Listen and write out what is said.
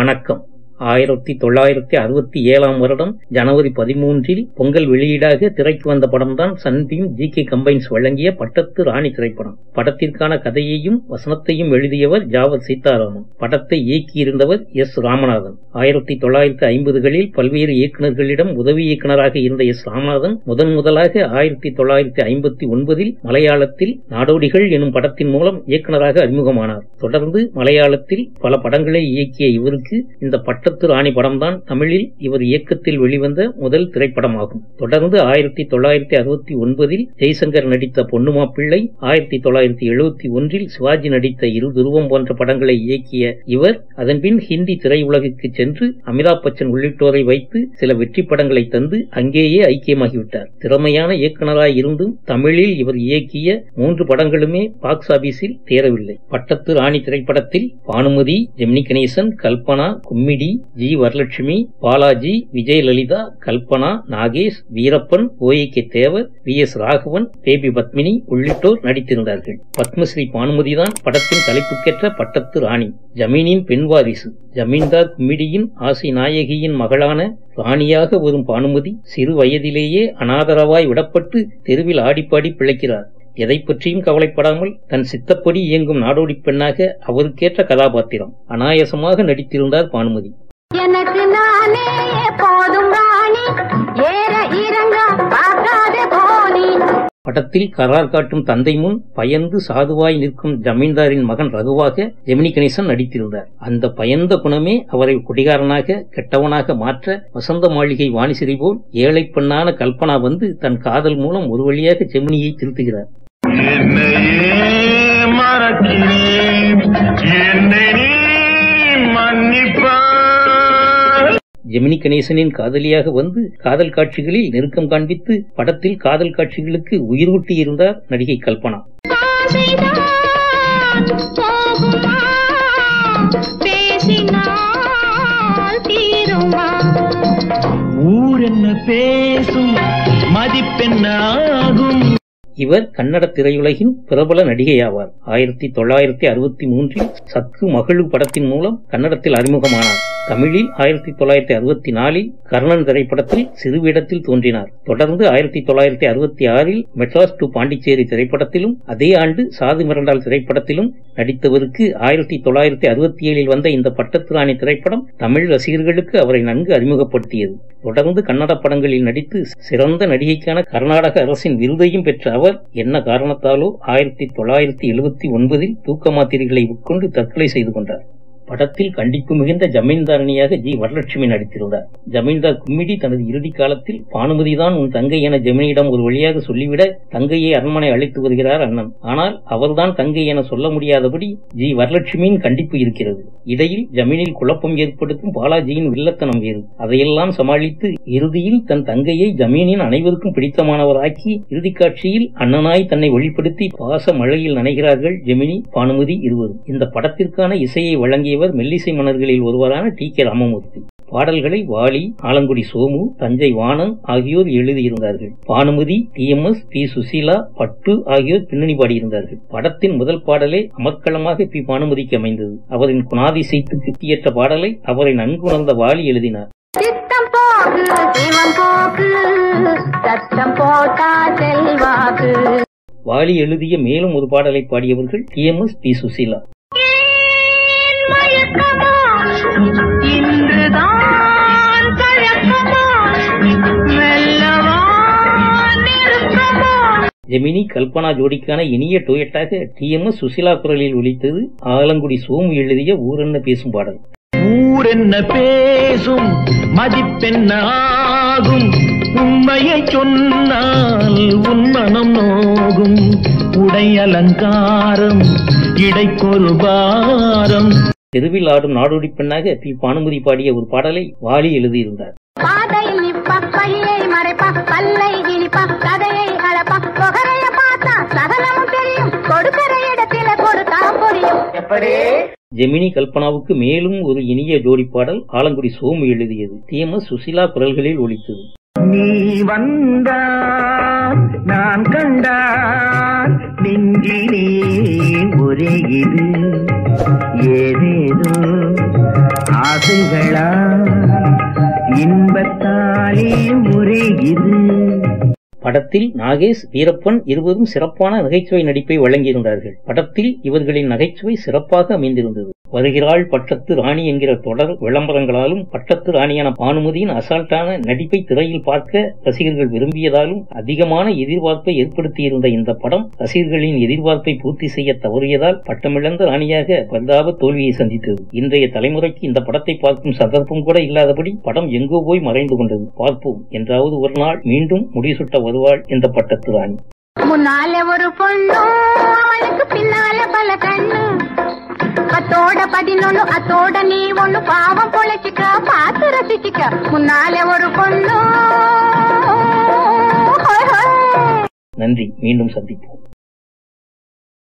வணக்கம் ஆயிரத்தி தொள்ளாயிரத்தி அறுபத்தி ஏழாம் வருடம் ஜனவரி பதிமூன்றில் பொங்கல் வெளியீடாக திரைக்கு வந்த படம்தான் Sun Beam G K combines வழங்கிய பட்டத்து ராணி திரைப்படம் படத்திற்கான கதையையும் வசனத்தையும் எழுதியவர் ஜாவத் சீதாராமன் படத்தை இயக்கியிருந்தவர் எஸ் ராமநாதன் ஆயிரத்தி தொள்ளாயிரத்தி ஐம்பதுகளில் பல்வேறு இயக்குநர்களிடம் உதவி இயக்குநராக இருந்த எஸ் ராமநாதன் முதன் முதலாக ஆயிரத்தி தொள்ளாயிரத்தி ஐம்பத்தி ஒன்பதில் மலையாளத்தில் நாடோடிகள் எனும் படத்தின் மூலம் இயக்குநராக அறிமுகமானார் தொடர்ந்து மலையாளத்தில் பல படங்களை இயக்கிய இவருக்கு இந்த பட்டத்து ராணி படம்தான் தமிழில் இவர் இயக்கத்தில் வெளிவந்த முதல் திரைப்படமாகும் தொடர்ந்து ஆயிரத்தி தொள்ளாயிரத்தி அறுபத்தி ஒன்பதில் ஜெய்சங்கர் நடித்த பொன்னுமா பிள்ளை ஆயிரத்தி தொள்ளாயிரத்தி எழுபத்தி ஒன்றில் சிவாஜி நடித்த இரு துருவம் போன்ற படங்களை இயக்கிய இவர் அதன்பின் ஹிந்தி திரையுலகுக்கு சென்று அமிதாப் பச்சன் உள்ளிட்டோரை வைத்து சில வெற்றி படங்களை தந்து அங்கேயே ஐக்கியமாகிவிட்டார் திறமையான இயக்குநராய் இருந்தும் தமிழில் இவர் இயக்கிய மூன்று படங்களுமே பாக்ஸ் ஆபீஸில் தேரவில்லை பட்டத்து ராணி திரைப்படத்தில் Bhanumathi Gemini Ganesan Kalpana Kummidi G Varalakshmi Balaji Vijayalalitha Kalpana Nagesh Veerappan OA K Thevar V S Raghavan baby Padmini உள்ளிட்டோர் நடித்திருந்தார்கள் பத்மஸ்ரீ பானுமதிதான் படத்தின் தலைப்புக்கேற்ற பட்டத்து ராணி ஜமீனின் பெண் வாரிசு ஜமீன்தார் கும்மிடியின் ஆசை நாயகியின் மகளான ராணியாக வரும் பானுமதி சிறு வயதிலேயே அனாதரவாய் விடப்பட்டு தெருவில் ஆடிப்பாடி பிழைக்கிறார் எதை பற்றியும் கவலைப்படாமல் தன் சித்தப்படி இயங்கும் நாடோடி பெண்ணாக அவருக்கேற்ற கதாபாத்திரம் அனாயசமாக நடித்திருந்தார் பானுமதி எனக்கு நானே போதும் ராணி ஏற இறங்க பார்க்காத போனி படத்தில் கரார் காட்டும் தந்தை முன் பயந்து சாதுவாய் நிற்கும் ஜமீன்தாரின் மகன் ரகுவாக ஜெமினி கணேசன் நடித்திருந்தார் அந்த பயந்த குணமே அவரை குடிகாரனாக கெட்டவனாக மாற்ற வசந்த மாளிகை வாணிசிறை போல் ஏழை பெண்ணான கல்பனா வந்து தன் காதல் மூலம் ஒரு வழியாக ஜெமினியை திருத்துகிறார் என்னையே மறக்கிறேன் என்னை நீ மன்னிப்பாய் ஜெமினி கணேசனின் காதலியாக வந்து காதல் காட்சிகளில் நெருக்கம் காண்பித்து படத்தில் காதல் காட்சிகளுக்கு உயிரூட்டி இருந்தார் நடிகை கல்பனா ஆசைதான் போகுமா பேசினால் தீருமா ஊர் என்ன பேசும் மதிப்பெண்ணாகும் இவர் கன்னட திரையுலகின் பிரபல நடிகையாவார் ஆயிரத்தி தொள்ளாயிரத்தி அறுபத்தி மூன்றில் சக்கு மகளு படத்தின் மூலம் கன்னடத்தில் அறிமுகமானார் தமிழில் ஆயிரத்தி தொள்ளாயிரத்தி அறுபத்தி நாலில் கர்ணன் திரைப்படத்தில் சிறுவேடத்தில் தோன்றினார் தொடர்ந்து ஆயிரத்தி தொள்ளாயிரத்தி அறுபத்தி ஆறில் மெட்ராஸ் டு பாண்டிச்சேரி திரைப்படத்திலும் அதே ஆண்டு சாது மிரண்டால் திரைப்படத்திலும் நடித்தவருக்கு ஆயிரத்தி தொள்ளாயிரத்தி அறுபத்தி ஏழில் வந்த இந்த பட்டத்து ராணி திரைப்படம் தமிழ் ரசிகர்களுக்கு அவரை நன்கு அறிமுகப்படுத்தியது தொடர்ந்து கன்னட படங்களில் நடித்து சிறந்த நடிகைக்கான கர்நாடக அரசின் விருதையும் பெற்ற அவர் என்ன காரணத்தாலோ ஆயிரத்தி தொள்ளாயிரத்தி எழுபத்தி ஒன்பதில் தூக்க மாத்திரைகளை உட்கொண்டு தற்கொலை செய்து கொண்டார் படத்தில் கண்டிப்பு மிகுந்த ஜமீன்தாரணியாக ஜி வரலட்சுமி நடித்திருந்தார் ஜமீன்தார் கும்மிடி தனது இறுதி காலத்தில் பானுமதிதான் உன் தங்கை என ஜெமினியிடம் ஒரு வழியாக சொல்லிவிட தங்கையை அரண்மனை அழைத்து வருகிறார் அண்ணன் ஆனால் அவர்தான் தங்கை என சொல்ல முடியாதபடி ஜி வரலட்சுமியின் கண்டிப்பு இருக்கிறது இடையில் ஜமீனில் குழப்பம் ஏற்படுத்தும் பாலாஜியின் வில்லத்தனம் வேறு அதையெல்லாம் சமாளித்து இறுதியில் தன் தங்கையை ஜமீனின் அனைவருக்கும் பிடித்தமானவராக்கி இறுதிக் காட்சியில் அண்ணனாய் தன்னை வெளிப்படுத்தி பாச மழையில் நனைகிறார்கள் ஜெமினி பானுமதி இருவரும் இந்த படத்திற்கான இசையை வழங்கியவர் மெல்லிசை மன்னர்களில் ஒருவரான டி கே ராமமூர்த்தி பாடல்களை வாலி ஆலங்குடி சோமு தஞ்சை வாணன் ஆகியோர் எழுதியிருந்தார்கள் Bhanumathi T M S P Susheela பட்டு ஆகியோர் பின்னணி பாடியிருந்தார்கள் படத்தின் முதல் பாடலே அமர்க்களமாக பி பானுமதிக்கு அமைந்தது அவரின் குணாதிசைத்துக்கு ஏற்ற பாடலை அவரை நன்கு உணர்ந்த வாலி எழுதினார் சித்தம் போக்கு சிவம் போக்கு சத்தம் போட்டா செல்வாக்கு வாலி எழுதிய மேலும் ஒரு பாடலை பாடியவர்கள் T M S P Susheela ஏன் மயக்கமா இன்றுதான் பழக்கமா மெல்லவா நெருக்கமா ஜெமினி கல்பனா ஜோடிக்கான இனிய டூயட்டாக டி எம் எஸ் சுசீலா குரலில் ஒலித்தது ஆலங்குடி சோமு எழுதிய ஊரென்ன பேசும் பாடல் ஊர் என்ன பேசும் மதிப்பெண்ணாகும் உண்மையை சொன்னால் உன் மனம் நோகும் உடை அலங்காரம் இடைக்கொரு பாரம் தெருவில் ஆடும் நாடோடி பெண்ணாக பி பானுமதி பாடிய ஒரு பாடலை வாலி எழுதியிருந்தார் பாதையில் நிப்பா பழியை மறைப்பா பல்லை இனிப்பா கதையை அளப்பா பொகரைய பார்த்தா சகலமும் தெரியும் கொடுக்கிற இடத்தில கொடுத்தா புரியும் ஜெமினி கல்பனாவுக்கு மேலும் ஒரு இனிய ஜோடி பாடல் ஆலங்குடி சோமு எழுதியது டி எம் எஸ் சுசீலா குரல்களில் ஒலித்தது நீ வந்தான் நான் கண்டான் நெஞ்சிலே ஒரே இது ஏதேதோ ஆசைகளா இன்பத்தாலே ஒரே இது படத்தில் நாகேஷ் வீரப்பன் இருவரும் சிறப்பான நகைச்சுவை நடிப்பை வழங்கியிருந்தார்கள் படத்தில் இவர்களின் நகைச்சுவை சிறப்பாக அமைந்திருந்தது வருகிறாள் பட்டத்து ராணி என்கிற தொடர் விளம்பரங்களாலும் பட்டத்து ராணியான பானுமதியின் அசால்ட்டான நடிப்பை திரையில் பார்க்க ரசிகர்கள் விரும்பியதாலும் அதிகமான எதிர்பார்ப்பை ஏற்படுத்தியிருந்த இந்த படம் ரசிகர்களின் எதிர்பார்ப்பை பூர்த்தி செய்ய தவறியதால் பட்டமிழந்த ராணியாக பரிதாப தோல்வியை சந்தித்தது இன்றைய தலைமுறைக்கு இந்த படத்தை பார்க்கும் சந்தர்ப்பம் கூட இல்லாதபடி படம் எங்கோ போய் மறைந்து கொண்டது பார்ப்போம் என்றாவது ஒரு நாள் மீண்டும் முடிசூட்ட வருவாள் இந்த பட்டத்து ராணி முன்னால ஒரு பொண்ணு அவளுக்கு பின்னால பல கண்ணு பத்தோட பதினொன்னு அத்தோட நீ ஒண்ணு பாவம் பொழைச்சிக்க பார்த்து ரசிச்சுக்க முன்னால ஒரு பொண்ணு ஹோய் ஹோய் நன்றி மீண்டும் சந்திப்போம்